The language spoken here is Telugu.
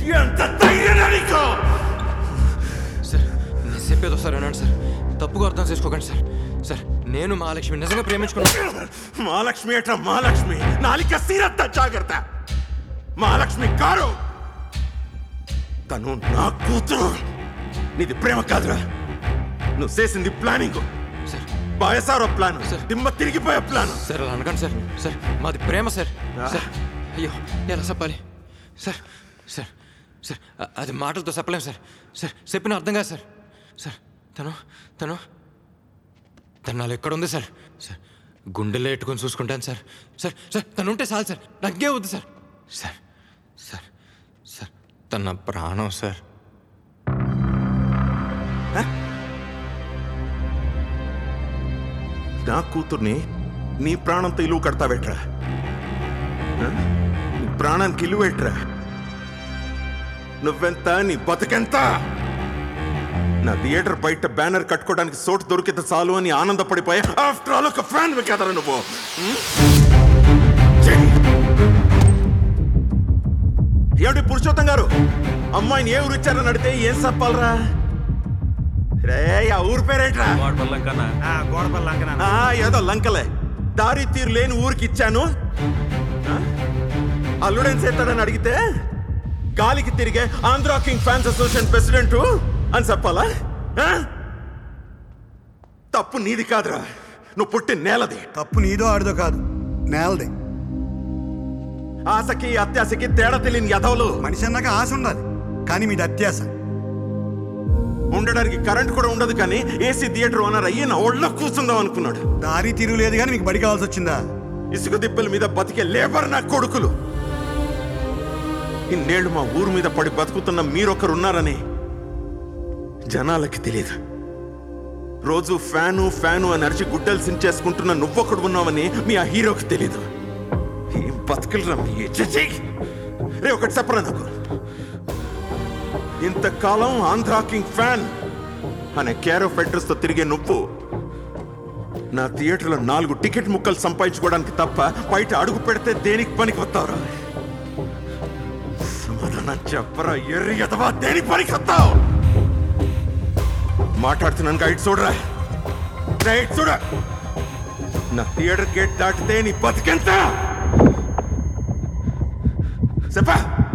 ఎంత ధైర్యం నీకు సార్ నేను చెప్పేది ఒకసారి అన్నాను సార్ తప్పుగా అర్థం చేసుకోకండి సార్ సార్ నేను మహాలక్ష్మి నిజంగా ప్రేమించుకున్నాను మహాలక్ష్మి ఏట్రా మహాలక్ష్మి నాలిక సీరత్త జాగ్రత్త మహాలక్ష్మి కారు తను నా కూతురు నీది ప్రేమ కాదురా నువ్వు చేసింది ప్లానింగ్ సార్ బాయసారో ప్లాన్ సార్. దిమ్మ తిరిగిపోయే ప్లాన్ సార్ అలా అనకండి సార్ సార్ మాది ప్రేమ సార్ ఆ. సార్ అయ్యో ఎలా చెప్పాలి సార్ సార్ సార్ అ- అది మాటలతో చెప్పలేం సార్ సార్ చెప్పిన అర్థం కాదు సార్ సార్ తను తను తను నాలో ఎక్కడ ఉంది సార్ సార్ గుండెల్లో ఎట్టుకొని చూసుకుంటాను సార్ సార్ సార్ తను ఉంటే చాలు సార్ నగ్గే వద్దు సార్ సార్ సార్ సార్ తన నా ప్రాణం సార్ నా కూతుర్ని నీ ప్రాణంతో ఇలువ కడతావేట్రా ఆ? నీ ప్రాణానికి ఇలువేట్రా నువ్వెంత నీ బతుకెంత నా థియేటర్ బయట బ్యానర్ కట్టుకోవడానికి చోటు దొరికితే చాలు అని ఆనందపడిపోయా ఆఫ్టర్ ఆల్ ఒక ఫ్యాన్ కదరా నువ్వు ఉం? చెయ్. ఏమిటి పురుషోత్తం గారు అమ్మాయిని ఏ ఊరు ఇచ్చారని అడిగితే ఏం చెప్పాలరా రే ఆ ఊరు పేరేట్రా ఆ, ఏదో లంకలే దారి తీరు లేని ఊరికి ఇచ్చాను ఆ? అల్లుడేం చేస్తాడని అడిగితే గాలికి తిరిగే Andhra king fans association president అని చెప్పాలా ఆ? తప్పు నీది కాదురా నువ్వు పుట్టి నేలది తప్పు నీదో ఆడిదో కాదు నేలదే ఆశకి అత్యాశకి తేడా తెలియని యథవులు మనిషి అన్నాక ఆశ ఉండాలి కానీ మీది అత్యాశ ఉండడానికి కరెంట్ కూడా ఉండదు కానీ ఏసీ థియేటర్ ఓనర్ అయ్యి నా ఒళ్ళో కూర్చుందాం అనుకున్నాడు దారి తిరుగులేదు కానీ మీకు బడి కావాల్సి వచ్చిందా ఇసుక దిబ్బల మీద బతికే లేబర్ నా కొడుకులు ఇన్నేళ్లు మా ఊరు మీద పడి బతుకుతున్న మీరొకరున్నారని జనాలకి తెలియదు రోజు ఫ్యాను ఫ్యాను అని అరిచి గుడ్డలు సించేసుకుంటున్న నువ్వొకడు ఉన్నావని మీ ఆ హీరోకి తెలీదు ఏం బతుకులరా మీ చిచి! రే ఒకటి చెప్పరా నాకు ఇంతకాలం ఆంధ్రా కింగ్ ఫ్యాన్ అనే కేర్ ఆఫ్ అడ్రస్ తో తిరిగే నువ్వు నా థియేటర్లో నాలుగు టికెట్ ముక్కలు సంపాదించుకోవడానికి తప్ప బయట అడుగు పెడితే దేనికి పనికి వస్తావురా సమాధానం చెప్పరా ఎర్రి ఎదవా దేనికి పనికి వస్తావు మాట్లాడుతున్నాను ఇటు చూడరా నా ఇటు చూడ నా థియేటర్ గేట్ దాటితే నీ బతికెంత చెప్పా